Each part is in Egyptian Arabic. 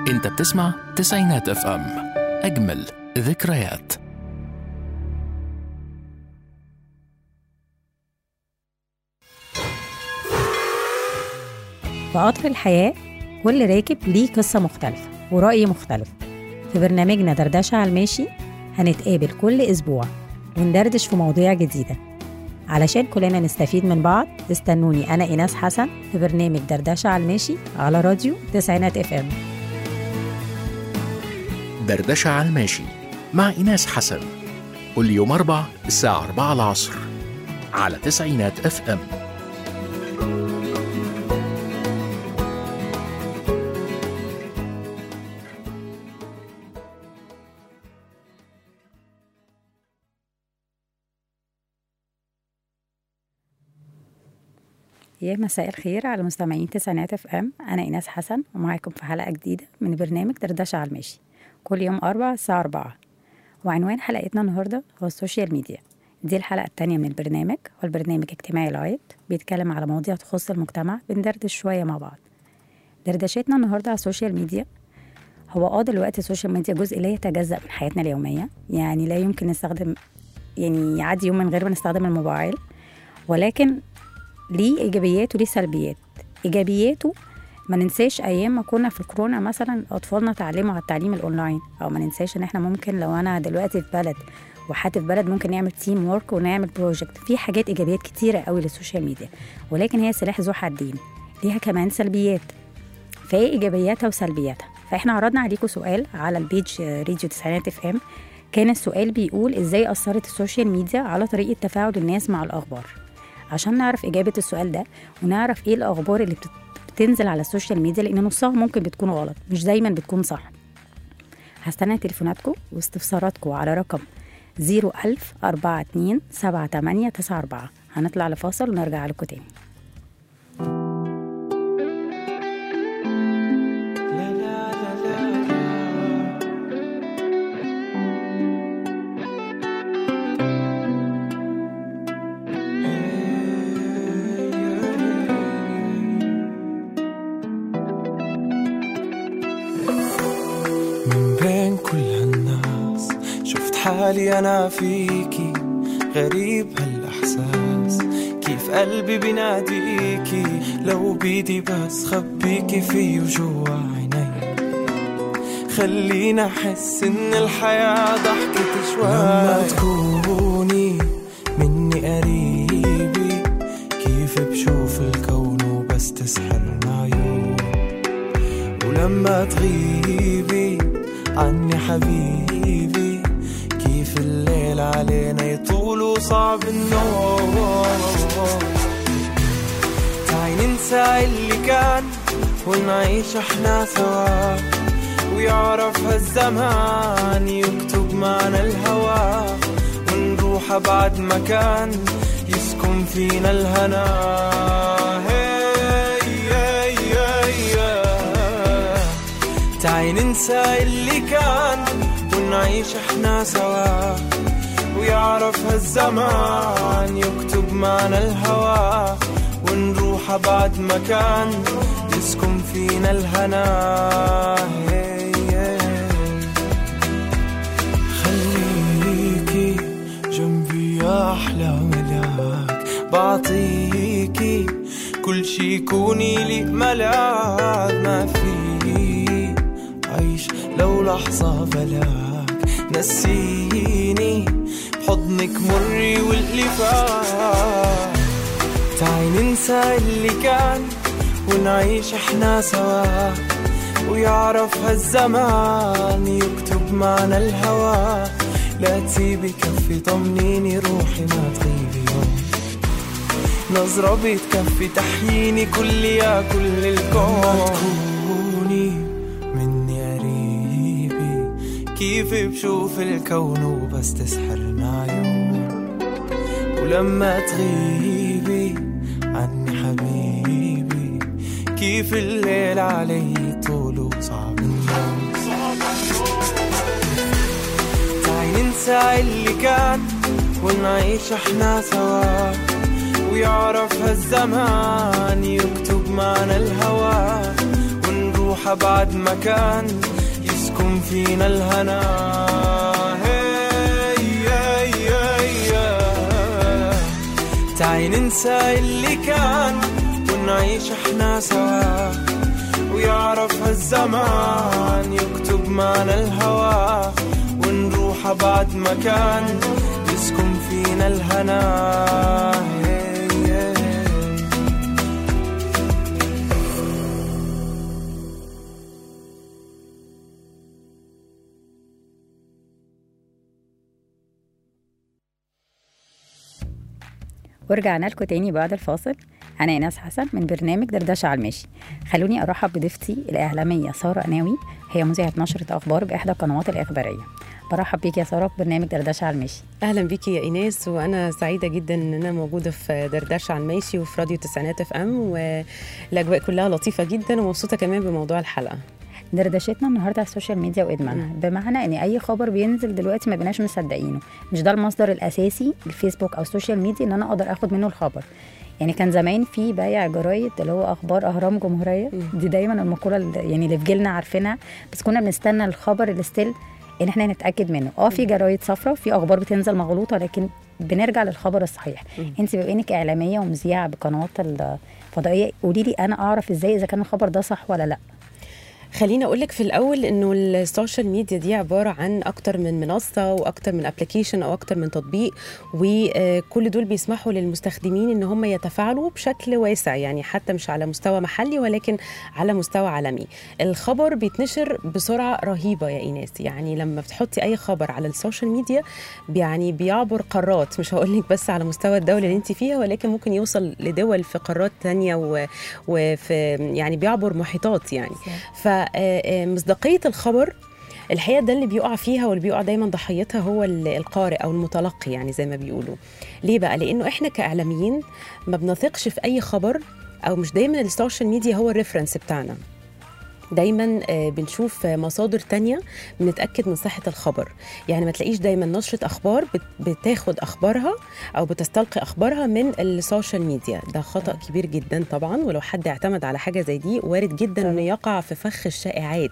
انت بتسمع تسعينات اف ام اجمل ذكريات في قطر الحياة كل راكب ليه قصة مختلفة ورأي مختلف في برنامجنا دردشة على الماشي هنتقابل كل أسبوع وندردش في مواضيع جديدة علشان كلنا نستفيد من بعض استنوني أنا إيناس حسن في برنامج دردشة على الماشي على راديو تسعينات اف ام دردشة على الماشي مع إيناس حسن كل يوم أربع الساعة 4 العصر على تسعينات اف ام يا مساء الخير على مستمعين تسعينات اف ام انا ايناس حسن ومعاكم في حلقه جديده من برنامج دردشه على الماشي كل يوم اربع الساعه 4 وعنوان حلقتنا النهارده هو السوشيال ميديا دي الحلقه الثانيه من البرنامج والبرنامج اجتماعي لايت بيتكلم على مواضيع تخص المجتمع بندردش شويه مع بعض دردشتنا النهارده على السوشيال ميديا هو اه دلوقتي السوشيال ميديا جزء لا يتجزأ من حياتنا اليوميه يعني لا يمكن نستخدم يعني يعدي يوم من غير ما نستخدم الموبايل ولكن ليه ايجابيات وليه سلبيات ايجابياته ما ننساش ايام ما كنا في الكورونا مثلا اطفالنا اتعلموا على التعليم الاونلاين او ما ننساش ان احنا ممكن لو انا دلوقتي في بلد وحد في بلد ممكن نعمل تيم وورك ونعمل بروجكت في حاجات ايجابيات كتيره قوي للسوشيال ميديا ولكن هي سلاح ذو حدين ليها كمان سلبيات فايه ايجابياتها وسلبياتها فاحنا عرضنا عليكم سؤال على البيج راديو تسعينات اف ام كان السؤال بيقول ازاي اثرت السوشيال ميديا على طريقه تفاعل الناس مع الاخبار عشان نعرف إجابة السؤال ده ونعرف إيه الأخبار اللي بتت- بتنزل على السوشيال ميديا لأن نصها ممكن بتكون غلط مش دايما بتكون صح هستنى تليفوناتكم واستفساراتكم على رقم 01000 42 78 94 هنطلع لفاصل ونرجع لكم تاني من بين كل هالناس شفت حالي أنا فيكي غريب هالإحساس كيف قلبي بيناديكي لو بيدي بس خبيكي فيه وجوا عيني خلينا أحس إن الحياة ضحكت شوي لما تكوني مني قريبي كيف بشوف الكون وبس تسحرنا عيون ولما تغيبي عني حبيبي كيف الليل علينا يطول وصعب النوم تعي ننسى اللي كان ونعيش احنا سوا ويعرف هالزمان يكتب معنا الهوى ونروح بعد مكان يسكن فينا الهنا هي هي هي تعي ننسى اللي كان ونعيش احنا سوا ويعرف هالزمان يكتب معنا الهوى ونروح بعد مكان يسكن فينا الهنا هي هي خليكي جنبي يا أحلى ملاك بعطيكي كل شي كوني لي ملاك ما في عيش لو لحظة بلاك نسيني بحضنك مري واللي فات تعي ننسى اللي كان ونعيش احنا سوا ويعرف هالزمان يكتب معنا الهوى لا تسيبي كفي طمنيني روحي ما تغيبي يوم نظرة بتكفي تحييني كل يا كل الكون تكوني مني قريبي كيف بشوف الكون وبس تسحرنا عيون ولما تغيبي عني حبيبي كيف الليل علي طول وصعب النوم تعي ننسى اللي كان ونعيش احنا سوا ويعرف هالزمان يكتب معنا الهوى ونروح ونروح بعد مكان يسكن فينا الهنا هي هي هي تعي ننسى اللي كان ونعيش احنا سوا ويعرف هالزمان يكتب معنا الهوى ونروح بعد مكان يسكن فينا الهنا هي هي ورجعنا لكم تاني بعد الفاصل أنا إيناس حسن من برنامج دردشة على المشي خلوني أرحب بضيفتي الإعلامية سارة ناوي هي مذيعة نشرة أخبار بإحدى القنوات الإخبارية برحب بيك يا سارة في برنامج دردشة على المشي اهلا بيكي يا ايناس وانا سعيده جدا ان انا موجوده في دردشه على الماشي وفي راديو تسعينات اف ام والاجواء كلها لطيفه جدا ومبسوطه كمان بموضوع الحلقه دردشتنا النهارده على السوشيال ميديا وادمانها بمعنى ان اي خبر بينزل دلوقتي ما بقيناش مصدقينه مش ده المصدر الاساسي الفيسبوك او السوشيال ميديا ان انا اقدر اخد منه الخبر يعني كان زمان في بايع جرايد اللي هو اخبار اهرام جمهوريه دي دايما المقوله اللي يعني اللي في جيلنا عارفينها بس كنا بنستنى الخبر اللي ستيل ان احنا نتاكد منه اه في جرايد صفراء وفي اخبار بتنزل مغلوطه لكن بنرجع للخبر الصحيح انت بما انك اعلاميه ومذيعه بقنوات الفضائيه قولي لي انا اعرف ازاي اذا كان الخبر ده صح ولا لا خليني اقول لك في الاول انه السوشيال ميديا دي عباره عن اكتر من منصه واكتر من ابلكيشن او اكتر من تطبيق وكل دول بيسمحوا للمستخدمين ان هم يتفاعلوا بشكل واسع يعني حتى مش على مستوى محلي ولكن على مستوى عالمي الخبر بيتنشر بسرعه رهيبه يا ايناس يعني لما بتحطي اي خبر على السوشيال ميديا يعني بيعبر قارات مش هقول لك بس على مستوى الدوله اللي انت فيها ولكن ممكن يوصل لدول في قارات تانية و- وفي يعني بيعبر محيطات يعني فمصداقيه الخبر الحقيقه ده اللي بيقع فيها واللي بيقع دايما ضحيتها هو ال- القارئ او المتلقي يعني زي ما بيقولوا ليه بقى لانه احنا كاعلاميين ما بنثقش في اي خبر او مش دايما السوشيال ميديا هو الريفرنس بتاعنا دايما آه، بنشوف آه، مصادر تانية بنتأكد من صحة الخبر يعني ما تلاقيش دايما نشرة أخبار بت- بتاخد أخبارها أو بتستلقي أخبارها من السوشيال ميديا ده خطأ كبير جدا طبعا ولو حد اعتمد على حاجة زي دي وارد جدا أنه يقع في فخ الشائعات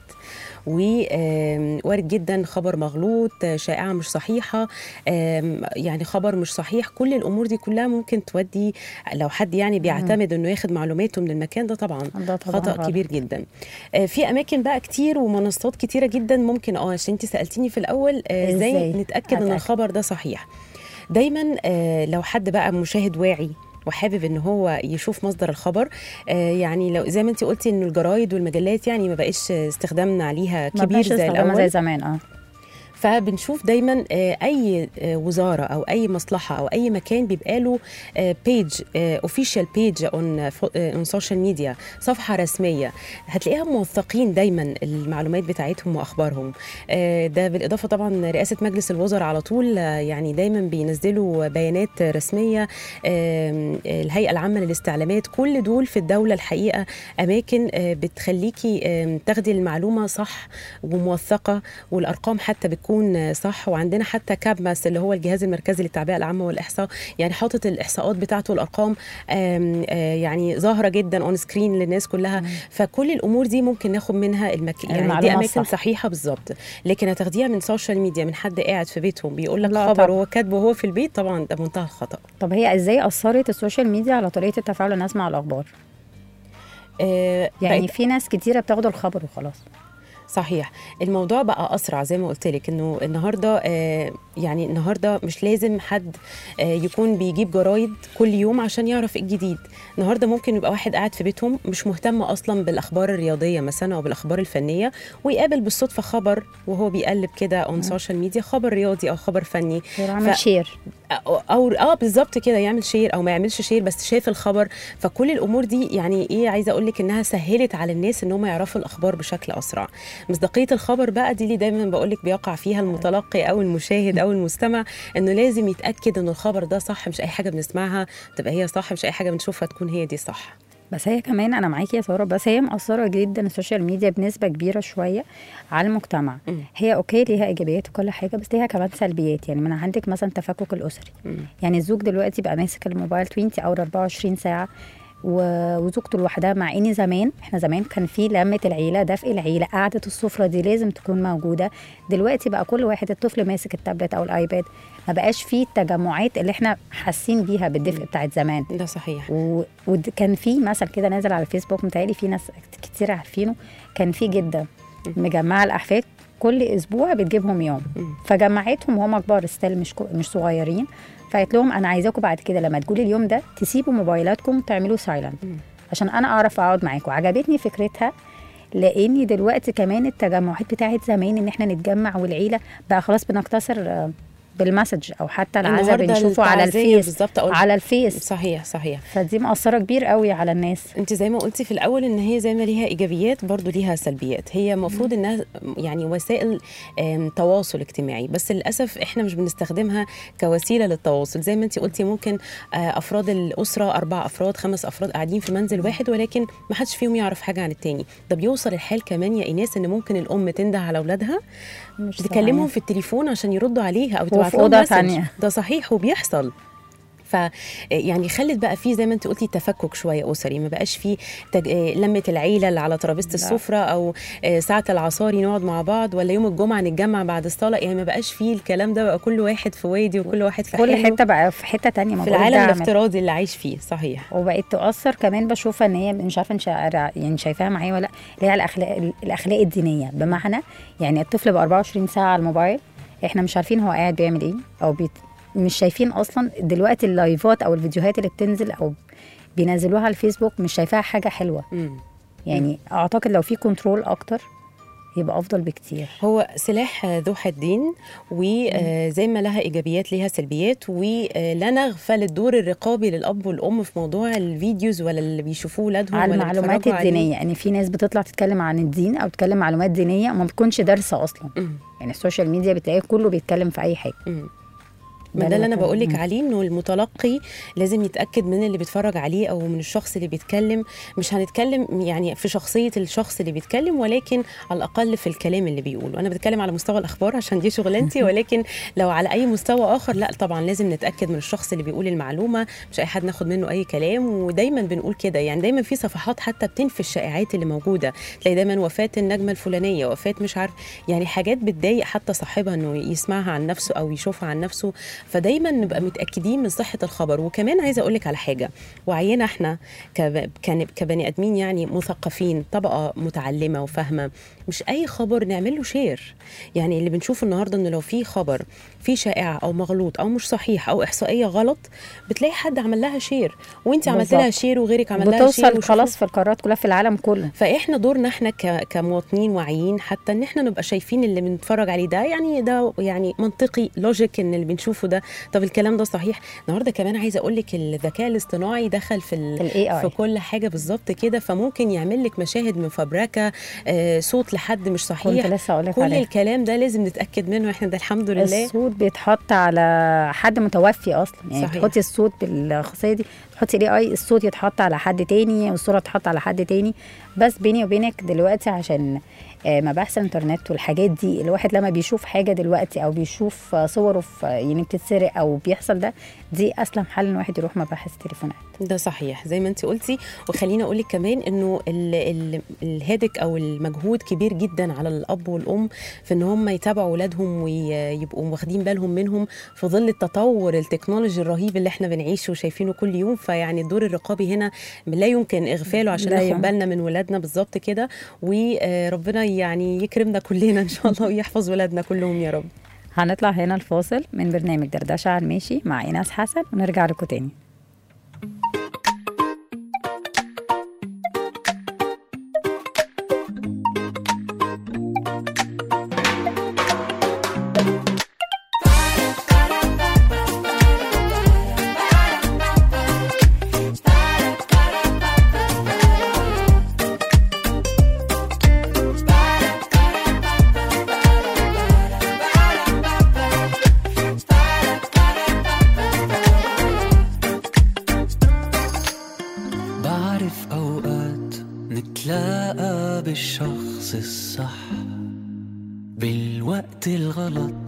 ووارد جدا خبر مغلوط آه، شائعة مش صحيحة آم، يعني خبر مش صحيح كل الأمور دي كلها ممكن تودي لو حد يعني بيعتمد أنه ياخد معلوماته من المكان ده طبعا ده طبعاً خطأ غلط. كبير جدا آه، في اماكن بقى كتير ومنصات كتيره جدا ممكن اه عشان انت سالتيني في الاول آه، ازاي إزاي نتاكد ان أتأكد؟ الخبر ده صحيح دايما آه، لو حد بقى مشاهد واعي وحابب ان هو يشوف مصدر الخبر آه يعني لو زي ما انت قلتي ان الجرايد والمجلات يعني ما بقاش استخدامنا عليها ما كبير بقاش زي استخدامها الاول زي زمان اه فبنشوف دايما آه، اي آه، وزاره او اي مصلحه او اي مكان بيبقى له بيج اوفيشال بيج اون اون سوشيال ميديا صفحه رسميه هتلاقيها موثقين دايما المعلومات بتاعتهم واخبارهم آه، ده بالاضافه طبعا رئاسه مجلس الوزراء على طول آه، يعني دايما بينزلوا بيانات رسميه آم، الهيئه العامه للاستعلامات كل دول في الدوله الحقيقه اماكن آه، بتخليكي آم، تاخدي المعلومه صح وموثقه والارقام حتى بتكون آه، صح وعندنا حتى كابماس اللي هو الجهاز المركزي للتعبئه العامه والاحصاء يعني حاطط الاحصاءات بتاعته الارقام آم، آه، يعني ظاهره جدا اون سكرين للناس كلها فكل الامور دي ممكن ناخد منها المك... يعني دي المعلومة اماكن الصح. صحيحه بالظبط لكن هتاخديها من سوشيال ميديا من حد قاعد في بيتهم بيقول لك لا خبر طبعا. وهو كاتبه وهو في البيت طبعا ده منتهى الخطا طب هي ازاي اثرت السوشيال ميديا على طريقه التفاعل الناس مع الاخبار آه، يعني بقت- في ناس كتيره بتاخد الخبر وخلاص صحيح الموضوع بقى اسرع زي ما قلت لك انه النهارده آه يعني النهارده مش لازم حد آه يكون بيجيب جرايد كل يوم عشان يعرف إيه الجديد النهارده ممكن يبقى واحد قاعد في بيتهم مش مهتم اصلا بالاخبار الرياضيه مثلا او بالاخبار الفنيه ويقابل بالصدفه خبر وهو بيقلب كده اون سوشيال ميديا خبر رياضي او خبر فني عامل ف- شير او أو- اه بالظبط كده يعمل شير او ما يعملش شير بس شاف الخبر فكل الامور دي يعني ايه عايزه اقول لك انها سهلت على الناس ان هم يعرفوا الاخبار بشكل اسرع مصداقيه الخبر بقى دي اللي دايما بقول لك بيقع فيها المتلقي او المشاهد او المستمع انه لازم يتاكد ان الخبر ده صح مش اي حاجه بنسمعها تبقى هي صح مش اي حاجه بنشوفها تكون هي دي صح بس هي كمان انا معاكي يا ساره بس هي مأثره جدا السوشيال ميديا بنسبه كبيره شويه على المجتمع مم. هي اوكي ليها ايجابيات وكل حاجه بس ليها كمان سلبيات يعني من عندك مثلا التفكك الاسري مم. يعني الزوج دلوقتي بقى ماسك الموبايل 20 او 24 ساعه و- وزوجته لوحدها مع ان زمان احنا زمان كان في لمه العيله دفء العيله قعده السفره دي لازم تكون موجوده دلوقتي بقى كل واحد الطفل ماسك التابلت او الايباد ما بقاش فيه التجمعات اللي احنا حاسين بيها بالدفء بتاعت زمان ده صحيح و- وكان في مثل كده نازل على الفيسبوك متهيألي في ناس كتير عارفينه كان في جده مجمعه الاحفاد كل اسبوع بتجيبهم يوم مم. فجمعتهم وهم كبار ستيل مش كو- مش صغيرين فقالت لهم انا عايزاكم بعد كده لما تقولي اليوم ده تسيبوا موبايلاتكم تعملوا سايلنت مم. عشان انا اعرف اقعد معاكم عجبتني فكرتها لاني دلوقتي كمان التجمعات بتاعت زمان ان احنا نتجمع والعيله بقى خلاص بنقتصر آه، بالمسج او حتى العزا النهاردة بنشوفه على التعزية الفيس بالظبط أو على الفيس صحيح صحيح فدي مأثرة كبير قوي على الناس انت زي ما قلتي في الاول ان هي زي ما ليها ايجابيات برضو ليها سلبيات هي المفروض انها يعني وسائل آم، تواصل اجتماعي بس للاسف احنا مش بنستخدمها كوسيله للتواصل زي ما انت قلتي ممكن آه، افراد الاسره اربع افراد خمس افراد قاعدين في منزل واحد ولكن ما حدش فيهم يعرف حاجه عن التاني ده بيوصل الحال كمان يا ايناس ان ممكن الام تنده على اولادها مش تكلمهم في التليفون عشان يردوا عليها او تبعت وفي لهم أوضة مسج. تانية. ده صحيح وبيحصل ف يعني خلت بقى في زي ما انت قلتي تفكك شويه اسري ما بقاش في تج... آه، لمه العيله اللي على ترابيزه لا. السفره او آه، ساعه العصاري نقعد مع بعض ولا يوم الجمعه نتجمع بعد الصلاه يعني ما بقاش في الكلام ده بقى كل واحد في وادي وكل واحد في كل حاله حتة بقى في حتة تانية ما في بقولك العالم ده عمل. الافتراضي اللي عايش فيه صحيح وبقت تؤثر كمان بشوفها ان هي مش عارفه انت يعني شايفاها معايا ولا لا اللي هي الاخلاق الاخلاق الدينيه بمعنى يعني الطفل ب 24 ساعه على الموبايل احنا مش عارفين هو قاعد بيعمل ايه او بيت مش شايفين اصلا دلوقتي اللايفات او الفيديوهات اللي بتنزل او بينزلوها على الفيسبوك مش شايفاها حاجه حلوه مم. يعني اعتقد لو في كنترول اكتر يبقى افضل بكتير هو سلاح ذو حدين وزي ما لها ايجابيات ليها سلبيات ولا نغفل الدور الرقابي للاب والام في موضوع الفيديوز ولا اللي بيشوفوه ولادهم على ولا المعلومات بيتفرجوا عليه. الدينيه يعني في ناس بتطلع تتكلم عن الدين او تتكلم معلومات دينيه وما بتكونش دارسه اصلا مم. يعني السوشيال ميديا بتلاقيه كله بيتكلم في اي حاجه مم. ما ده اللي انا بقول لك عليه انه المتلقي لازم يتاكد من اللي بيتفرج عليه او من الشخص اللي بيتكلم مش هنتكلم يعني في شخصيه الشخص اللي بيتكلم ولكن على الاقل في الكلام اللي بيقوله انا بتكلم على مستوى الاخبار عشان دي شغلانتي ولكن لو على اي مستوى اخر لا طبعا لازم نتاكد من الشخص اللي بيقول المعلومه مش اي حد ناخد منه اي كلام ودايما بنقول كده يعني دايما في صفحات حتى بتنفي الشائعات اللي موجوده تلاقي دايما وفاه النجمه الفلانيه وفاه مش عارف يعني حاجات بتضايق حتى صاحبها انه يسمعها عن نفسه او يشوفها عن نفسه فدايما نبقى متاكدين من صحه الخبر وكمان عايزه اقول لك على حاجه وعينا احنا كب- كان- كبني ادمين يعني مثقفين طبقه متعلمه وفاهمه مش اي خبر نعمل له شير يعني اللي بنشوفه النهارده انه لو في خبر في شائعه او مغلوط او مش صحيح او احصائيه غلط بتلاقي حد عمل لها شير وانت عملت لها بالظبط. شير وغيرك عمل لها شير بتوصل وشوفوا خلاص في القارات كلها في العالم كله فاحنا دورنا احنا ك- كمواطنين واعيين حتى ان احنا نبقى شايفين اللي بنتفرج عليه ده يعني ده يعني منطقي لوجيك ان اللي بنشوفه ده طب الكلام ده صحيح النهارده كمان عايزه اقول لك الذكاء الاصطناعي دخل في ال- في ال AI. في كل حاجه بالظبط كده فممكن يعمل لك مشاهد مفبركه آه صوت لحد مش كنت صحيح لسه اقول لك كل عليها الكلام ده لازم نتاكد منه احنا ده الحمد لله الصوت بيتحط على حد متوفي اصلا يعني صحيح. تحطي الصوت بالخاصيه دي تحطي الاي اي الصوت يتحط على حد تاني والصوره تتحط على حد تاني بس بيني وبينك دلوقتي عشان آه، مباحث الانترنت والحاجات دي الواحد لما بيشوف حاجه دلوقتي او بيشوف آه، صوره في يعني بتتسرق او بيحصل ده دي اسلم حل ان الواحد يروح مباحث تليفونات ده صحيح زي ما انت قلتي وخليني اقول لك كمان انه ال ال الهدك او المجهود كبير جدا على الاب والام في ان هم يتابعوا اولادهم ويبقوا واخدين بالهم منهم في ظل التطور التكنولوجي الرهيب اللي احنا بنعيشه وشايفينه كل يوم فيعني الدور الرقابي هنا لا يمكن اغفاله عشان لا ناخد يمكن. بالنا من ولادنا بالظبط كده وربنا يعني يكرمنا كلنا ان شاء الله ويحفظ ولادنا كلهم يا رب هنطلع هنا الفاصل من برنامج دردشه على الماشي مع ايناس حسن ونرجع لكم تاني بعرف أوقات نتلاقى بالشخص الصح بالوقت الغلط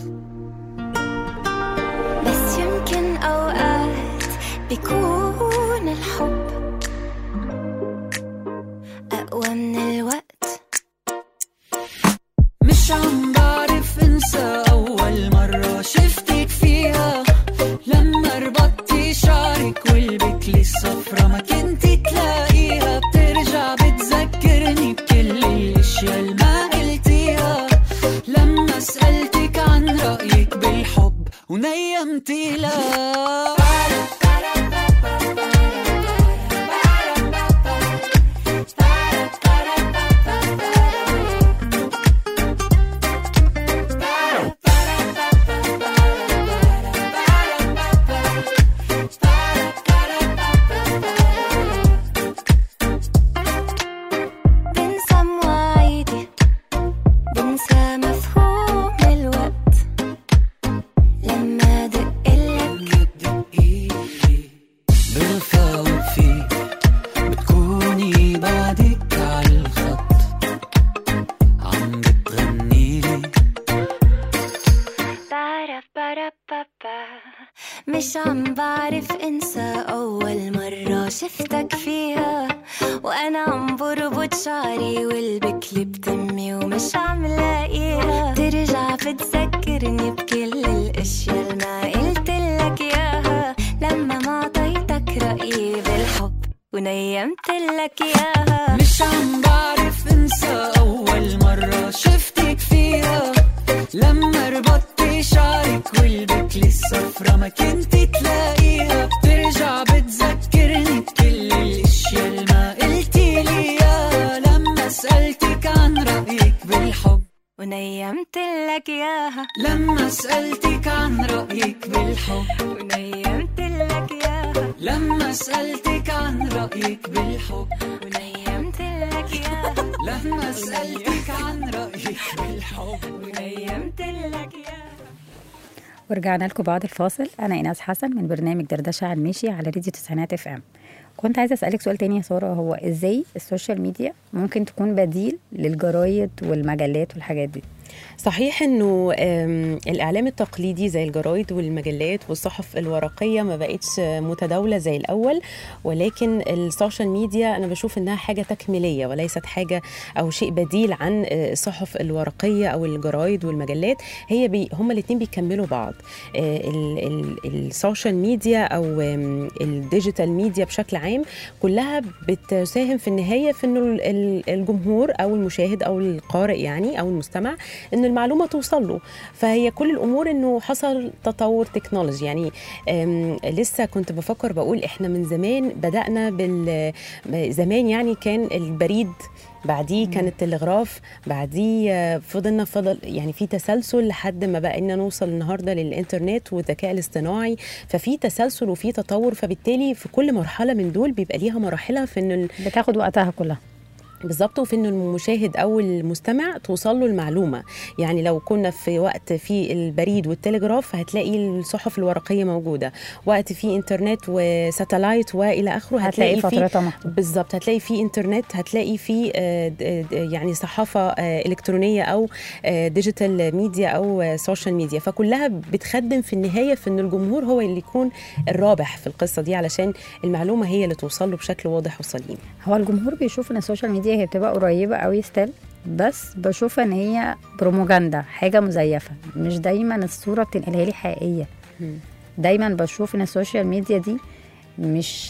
بس يمكن أوقات بيكون الحب أقوى من الوقت مش عم بعرف انسى اول مرة شفتك فيها لما ربطتي شعرك والبكلي الصفرة ما كنتي تلاقيها بترجع بتذكرني بكل الاشياء اللي ما قلتيها لما سألتك عن رأيك بالحب ونيمتي لها بنسى مواعيدي بنسى مفهوم الوقت لما دقلك برفع وفيك بتكوني بعدك عالخط عم بتغنيلي مش عم بعرف انسى اول مرة شفتك فيها وانا عم بربط شعري والبكلي بتمي ومش عم لاقيها ترجع بتذكرني بكل الاشياء اللي ما قلتلك اياها لما ما عطيتك رأيي بالحب ونيمت لك اياها مش عم بعرف انسى اول مرة شفتك فيها لما ربطتي شعرك والبكلي الصفرة ما كنتي تلاقيها بترجع بتذكرني بكل الاشياء اللي ما قلتي لي اياها لما سألتك عن رأيك بالحب ونيمت لك اياها لما سألتك عن رأيك بالحب ونيمت لك اياها لما سألتك عن رأيك بالحب ونيمت لك اياها لما سألتك عن رأيك بالحب ونيمت لك اياها ورجعنا لكم بعد الفاصل انا ايناس حسن من برنامج دردشه على المشي على راديو تسعينات اف ام كنت عايزه اسالك سؤال تاني يا ساره هو ازاي السوشيال ميديا ممكن تكون بديل للجرايد والمجلات والحاجات دي صحيح انه آم، الاعلام التقليدي زي الجرايد والمجلات والصحف الورقيه ما بقتش متداوله زي الاول ولكن السوشيال ميديا انا بشوف انها حاجه تكميليه وليست حاجه او شيء بديل عن آه، الصحف الورقيه او الجرايد والمجلات هي بي هما الاثنين بيكملوا بعض آه، ال- ال- السوشيال ميديا او آم، الديجيتال ميديا بشكل عام كلها بتساهم في النهايه في انه ال- ال- الجمهور او المشاهد او القارئ يعني او المستمع ان المعلومه توصل له فهي كل الامور انه حصل تطور تكنولوجي يعني أم، لسه كنت بفكر بقول احنا من زمان بدانا بال زمان يعني كان البريد بعديه كان التلغراف بعديه آه، فضلنا فضل يعني في تسلسل لحد ما بقينا نوصل النهارده للانترنت والذكاء الاصطناعي ففي تسلسل وفي تطور فبالتالي في كل مرحله من دول بيبقى ليها مراحلها في انه ال- بتاخد وقتها كلها بالظبط وفي انه المشاهد او المستمع توصل له المعلومه يعني لو كنا في وقت في البريد والتلغراف هتلاقي الصحف الورقيه موجوده وقت في انترنت وساتلايت والى اخره هتلاقي هتلاقي في فترتها محدودة بالظبط هتلاقي في انترنت هتلاقي في آه، د- د- يعني صحافه آه، الكترونيه او آه، ديجيتال ميديا او آه، سوشيال ميديا فكلها بتخدم في النهايه في ان الجمهور هو اللي يكون الرابح في القصه دي علشان المعلومه هي اللي توصل له بشكل واضح وسليم هو الجمهور بيشوف ان السوشيال ميديا هي بتبقى قريبه قوي ستيل بس بشوف ان هي بروموجندا حاجه مزيفه مش دايما الصوره بتنقلها لي حقيقيه مم. دايما بشوف ان السوشيال ميديا دي مش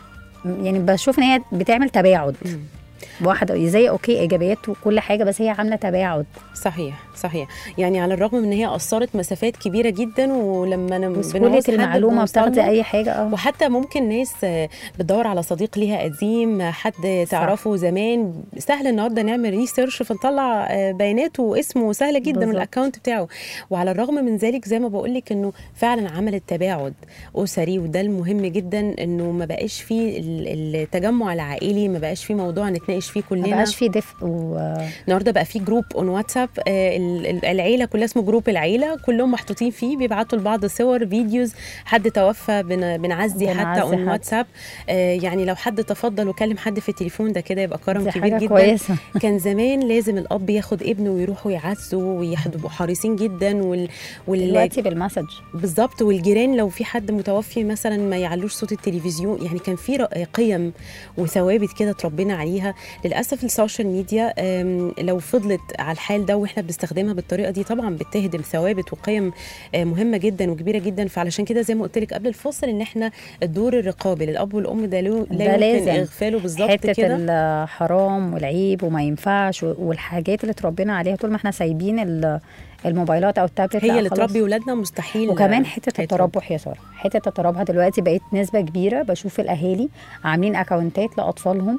يعني بشوف ان هي بتعمل تباعد مم. واحده زي اوكي ايجابيات وكل حاجه بس هي عامله تباعد صحيح صحيح يعني على الرغم من ان هي اثرت مسافات كبيره جدا ولما انا وسهوله بنعوز حد المعلومه بنوصل بتاخدي له. اي حاجه اه وحتى ممكن ناس آه، بتدور على صديق ليها قديم حد تعرفه زمان سهل النهارده نعمل ريسيرش فنطلع آه، بياناته واسمه سهله جدا بالظبط. والاكونت بتاعه وعلى الرغم من ذلك زي ما بقول لك انه فعلا عملت تباعد اسري وده المهم جدا انه ما بقاش فيه ال- التجمع العائلي ما بقاش فيه موضوع نتناقش فيه ما كلنا بقاش في دفء و... النهارده بقى في جروب اون واتساب آه، ال- ال- العيله كلها اسمه جروب العيله كلهم محطوطين فيه بيبعتوا لبعض صور فيديوز حد توفى بن- بنعزي حتى بنعزي اون حد. واتساب آه، يعني لو حد تفضل وكلم حد في التليفون ده كده يبقى كرم دي كبير حاجه جدا كويسه كان زمان لازم الاب ياخد ابنه ويروحوا يعزوا ويبقوا حريصين جدا وال, وال... دلوقتي بالمسج بالظبط والجيران لو في حد متوفي مثلا ما يعلوش صوت التلفزيون يعني كان في ر- قيم وثوابت كده اتربينا عليها للاسف السوشيال ميديا آم، لو فضلت على الحال ده واحنا بنستخدمها بالطريقه دي طبعا بتهدم ثوابت وقيم آه، مهمه جدا وكبيره جدا فعلشان كده زي ما قلت لك قبل الفصل ان احنا الدور الرقابي للاب والام ده له ده لا يمكن لازم. اغفاله بالظبط حته كده الحرام والعيب وما ينفعش و- والحاجات اللي اتربينا عليها طول ما احنا سايبين ال- الموبايلات او التابلت هي لا اللي خلاص. تربي ولادنا مستحيل وكمان حته هيتربوا. التربح يا ساره حته التربح دلوقتي بقت نسبه كبيره بشوف الاهالي عاملين اكونتات لاطفالهم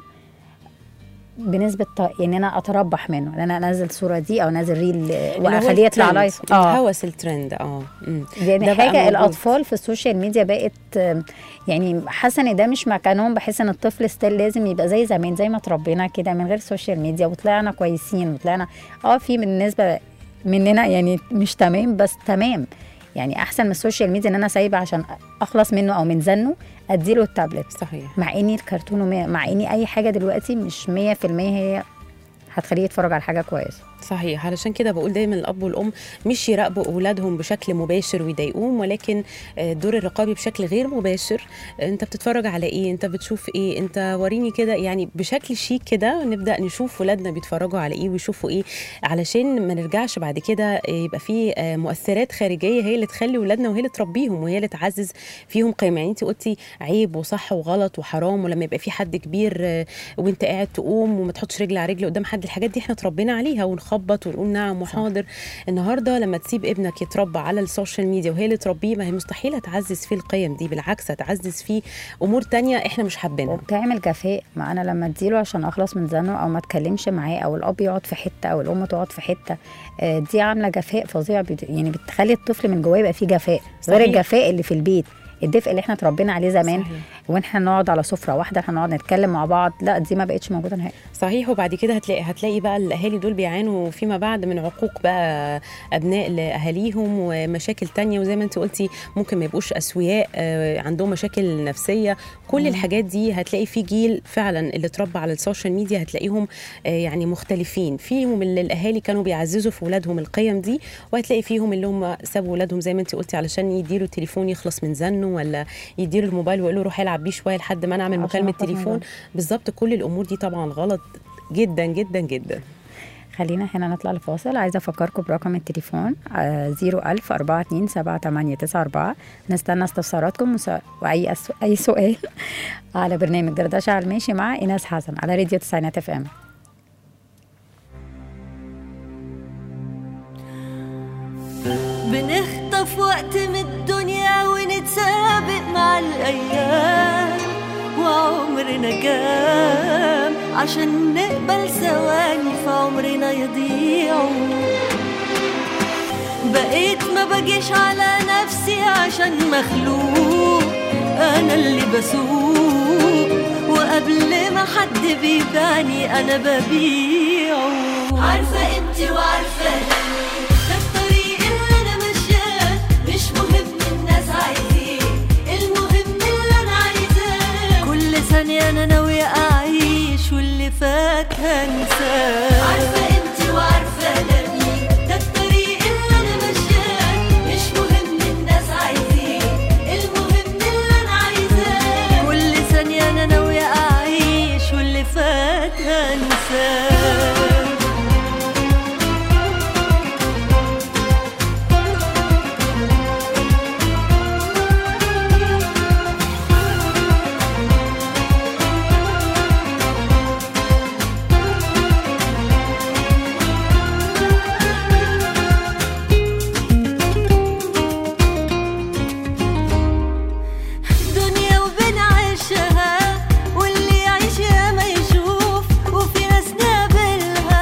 بنسبه ط- يعني انا اتربح منه ان انا انزل الصوره دي او انزل ريل اللي هو واخليه يطلع الترند، لايف اه الهوس الترند اه مم. يعني ده بقى حاجه موجود. الاطفال في السوشيال ميديا بقت آم، يعني حاسه ان ده مش مكانهم بحس ان الطفل ستيل لازم يبقى زي زمان زي ما اتربينا كده من غير سوشيال ميديا وطلعنا كويسين وطلعنا اه في بالنسبه مننا يعني مش تمام بس تمام يعني احسن من السوشيال ميديا ان انا سايبه عشان اخلص منه او من زنه اديله التابلت صحيح مع اني الكرتون وما- مع اني اي حاجه دلوقتي مش 100% هي هتخليه يتفرج على حاجه كويسه صحيح علشان كده بقول دايما الاب والام مش يراقبوا اولادهم بشكل مباشر ويضايقوهم ولكن آه، الدور الرقابي بشكل غير مباشر آه، انت بتتفرج على ايه انت بتشوف ايه انت وريني كده يعني بشكل شيك كده نبدا نشوف ولادنا بيتفرجوا على ايه ويشوفوا ايه علشان ما نرجعش بعد كده آه، يبقى في آه، مؤثرات خارجيه هي اللي تخلي ولادنا وهي اللي تربيهم وهي اللي تعزز فيهم قيم يعني انت قلتي عيب وصح وغلط وحرام ولما يبقى في حد كبير آه، وانت قاعد تقوم وما تحطش رجل على رجل قدام حد الحاجات دي احنا اتربينا عليها ونخبط ونقول نعم وحاضر النهارده لما تسيب ابنك يتربى على السوشيال ميديا وهي اللي تربيه ما هي مستحيل هتعزز فيه القيم دي بالعكس هتعزز فيه امور تانية احنا مش حابينها وبتعمل جفاء ما انا لما اديله عشان اخلص من زنه او ما اتكلمش معاه او الاب يقعد في حته او الام تقعد في حته آه، دي عامله جفاء فظيع بت- يعني بتخلي الطفل من جواه يبقى فيه جفاء غير صحيح. الجفاء اللي في البيت الدفء اللي احنا اتربينا عليه زمان صحيح. واحنا نقعد على سفره واحده احنا نقعد نتكلم مع بعض لا دي ما بقتش موجوده نهائي صحيح وبعد كده هتلاقي هتلاقي بقى الاهالي دول بيعانوا فيما بعد من عقوق بقى ابناء لاهاليهم ومشاكل تانية وزي ما انت قلتي ممكن ما يبقوش اسوياء آه، عندهم مشاكل نفسيه كل الحاجات دي هتلاقي في جيل فعلا اللي اتربى على السوشيال ميديا هتلاقيهم آه، يعني مختلفين فيهم اللي الاهالي كانوا بيعززوا في ولادهم القيم دي وهتلاقي فيهم اللي هم سابوا ولادهم زي ما انت قلتي علشان يديله التليفون يخلص من زنه ولا يديله الموبايل ويقول له روح العب بيه شويه لحد ما نعمل عشان مكالمه أخلص من تليفون زنه. بالظبط كل الامور دي طبعا غلط جدا جدا جدا خلينا هنا نطلع لفاصل عايزه افكركم برقم التليفون آه، 01000 427 7894 نستنى استفساراتكم وس- واي أس... اي سؤال على برنامج دردشه على الماشي مع ايناس حسن على راديو تسعينات اف ام بنخطف وقت من الدنيا ونتسابق مع الأيام وعمرنا كام عشان نقبل ثواني في عمرنا يضيعوا بقيت ما بجيش على نفسي عشان مخلوق أنا اللي بسوق وقبل ما حد بيباني أنا ببيعه عارفة قيمتي وعارفة دمي ده الطريق اللي أنا ماشياه مش مهم الناس عايزين المهم اللي أنا عايزاه كل ثانية أنا ناوية أعيش واللي فات هنساه عارفة قيمتي وعارفة دمي ده الطريق اللي أنا ماشياه مش مهم الناس عايزين المهم اللي أنا عايزاه كل ثانية أنا ناوية أعيش واللي فات هنساه دنيا وبنعيشها واللي يعيش يا ما يشوف وفي ناس نقابلها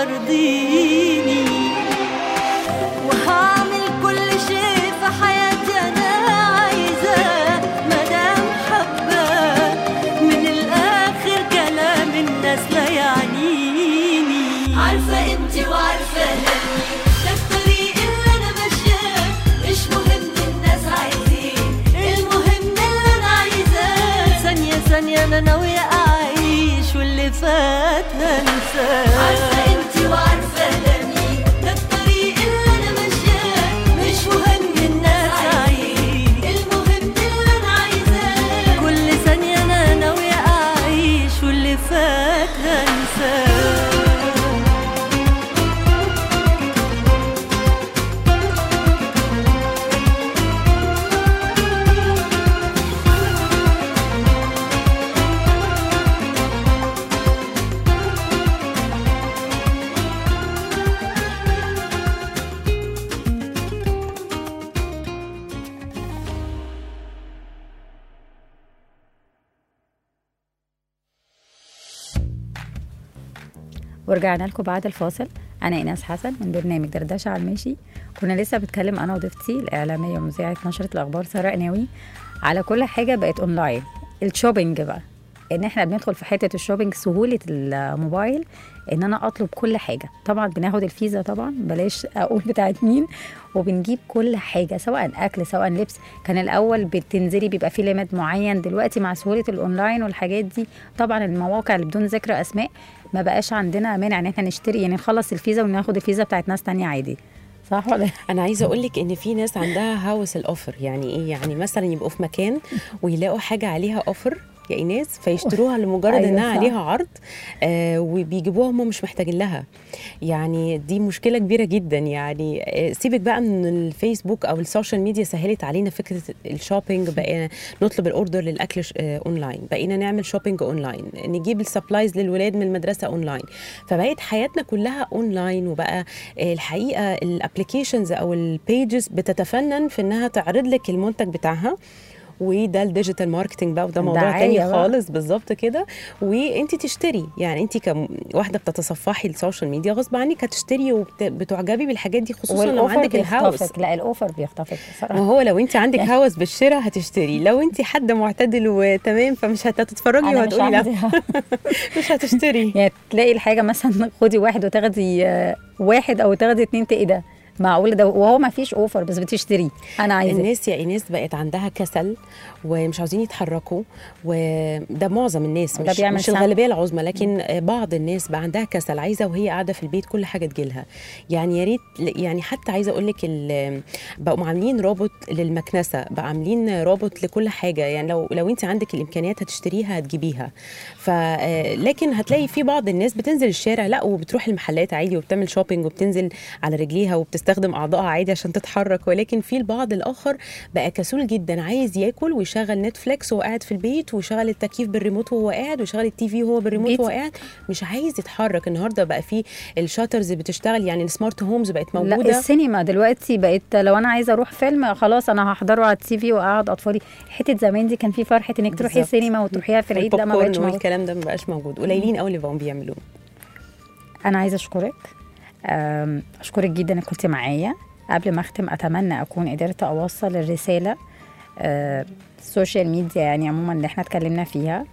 ترضيني وهعمل كل شيء في حياتي انا عايزاه مدام حباه من الاخر كلام الناس لا يعنيني عارفه انتي وعارفه اني ده الطريق اللي انا ماشياه مش مهم الناس عايزين المهم اللي انا عايزاه ثانيه ثانيه انا ناويه اعيش واللي فات هنساه عارفه انتي وعارفه اني ده الطريق اللي انا ماشياه مش مهم الناس عايزين المهم اللي انا عايزاه كل ثانيه انا ناويه اعيش واللي فات هنساه ورجعنا لكم بعد الفاصل انا ايناس حسن من برنامج دردشه على الماشي كنا لسه بتكلم انا وضيفتي الاعلاميه ومذيعه نشره الاخبار ساره قناوي على كل حاجه بقت اونلاين الشوبينج بقى ان احنا بندخل في حته الشوبينج سهوله الموبايل ان انا اطلب كل حاجه طبعا بناخد الفيزا طبعا بلاش اقول بتاعت مين وبنجيب كل حاجه سواء اكل سواء لبس كان الاول بتنزلي بيبقى في ليميت معين دلوقتي مع سهوله الاونلاين والحاجات دي طبعا المواقع اللي بدون ذكر اسماء ما بقاش عندنا مانع ان احنا نشتري يعني نخلص الفيزا وناخد الفيزا بتاعت ناس تانية عادي صح ولا انا عايزه اقول لك ان في ناس عندها هاوس الاوفر يعني ايه يعني مثلا يبقوا في مكان ويلاقوا حاجه عليها اوفر يا ايناس فيشتروها لمجرد أيوة انها صح. عليها عرض آه وبيجيبوها هم مش محتاجين لها يعني دي مشكله كبيره جدا يعني آه سيبك بقى من الفيسبوك او السوشيال ميديا سهلت علينا فكره الشوبينج بقينا نطلب الاوردر للاكل ش- آه اونلاين بقينا نعمل شوبينج اونلاين نجيب السبلايز للولاد من المدرسه اونلاين فبقت حياتنا كلها اونلاين وبقى آه، الحقيقه الابلكيشنز او البيجز بتتفنن في انها تعرض لك المنتج بتاعها وده الديجيتال ماركتنج بقى وده موضوع دعاية تاني بقى. خالص بالظبط كده وانت تشتري يعني انت كواحده بتتصفحي السوشيال ميديا غصب عنك هتشتري وبتعجبي بالحاجات دي خصوصا لو والأوفر عندك الهاوس بيخطفك لا الاوفر بيخطفك ما بصراحه هو لو انت عندك هوس بالشراء هتشتري لو انت حد معتدل وتمام فمش هتتفرجي انا مش وهتقولي لا عندي مش هتشتري يعني تلاقي الحاجه مثلا خدي واحد وتاخدي آه، واحد او تاخدي اتنين تلاقي ده معقول ده وهو ما فيش اوفر بس بتشتريه انا عايزه الناس يا ايناس بقت عندها كسل ومش عاوزين يتحركوا وده معظم الناس وده مش, بيعمل مش سم. الغالبيه العظمى لكن بعض الناس بقى عندها كسل عايزه وهي قاعده في البيت كل حاجه تجيلها يعني يا ريت يعني حتى عايزه اقول لك ال- بقوا عاملين روبوت للمكنسه بقى عاملين روبوت لكل حاجه يعني لو لو انت عندك الامكانيات هتشتريها هتجيبيها ف آه، لكن هتلاقي في بعض الناس بتنزل الشارع لا وبتروح المحلات عادي وبتعمل شوبينج وبتنزل على رجليها وبتستخدم اعضائها عادي عشان تتحرك ولكن في البعض الاخر بقى كسول جدا عايز ياكل ويشغل نتفليكس وهو قاعد في البيت ويشغل التكييف بالريموت وهو قاعد ويشغل التي في وهو بالريموت بيت- وهو قاعد مش عايز يتحرك النهارده بقى في الشاترز بتشتغل يعني السمارت هومز بقت لا موجوده السينما دلوقتي بقت لو انا عايزه اروح فيلم خلاص انا هحضره على التي في واقعد اطفالي حته زمان دي كان في فرحه انك تروحي بالظبط. السينما وتروحيها في العيد لا ما والبوب بقتش كورن موجودة. والكلام ده ما بقاش موجود قليلين قوي اللي بقوا بيعملوه انا عايزه اشكرك أم، اشكرك جدا انك كنت معايا قبل ما اختم اتمنى اكون قدرت اوصل الرساله أه، السوشيال ميديا يعني عموما اللي احنا اتكلمنا فيها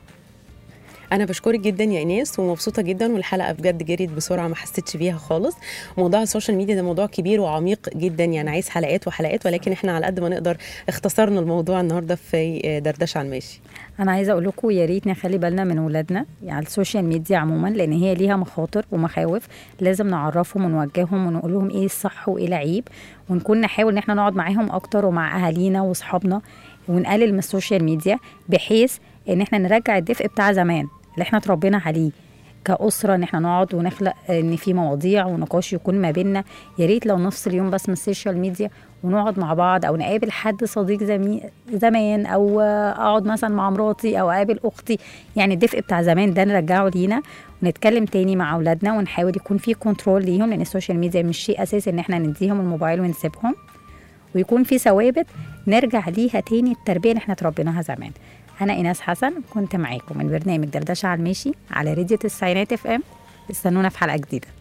انا بشكرك جدا يا ايناس ومبسوطه جدا والحلقه بجد جريت بسرعه ما حسيتش بيها خالص موضوع السوشيال ميديا ده موضوع كبير وعميق جدا يعني عايز حلقات وحلقات ولكن احنا على قد ما نقدر اختصرنا الموضوع النهارده في دردشه على الماشي انا عايزه اقول لكم يا ريت نخلي بالنا من ولادنا يعني السوشيال ميديا عموما لان هي ليها مخاطر ومخاوف لازم نعرفهم ونوجههم ونقول لهم ايه الصح وايه العيب ونكون نحاول ان احنا نقعد معاهم اكتر ومع اهالينا واصحابنا ونقلل من السوشيال ميديا بحيث ان احنا نرجع الدفء بتاع زمان اللي احنا اتربينا عليه كأسرة ان احنا نقعد ونخلق ان في مواضيع ونقاش يكون ما بيننا يا ريت لو نفصل يوم بس من السوشيال ميديا ونقعد مع بعض او نقابل حد صديق زمي زمان او آه، اقعد مثلا مع مراتي او اقابل اختي يعني الدفء بتاع زمان ده نرجعه لينا ونتكلم تاني مع اولادنا ونحاول يكون في كنترول ليهم لان السوشيال ميديا مش شيء اساسي ان احنا نديهم الموبايل ونسيبهم ويكون في ثوابت نرجع ليها تاني التربيه اللي احنا اتربيناها زمان انا ايناس حسن كنت معاكم من برنامج دردشه على الماشي على راديو التسعينات اف ام استنونا في حلقه جديده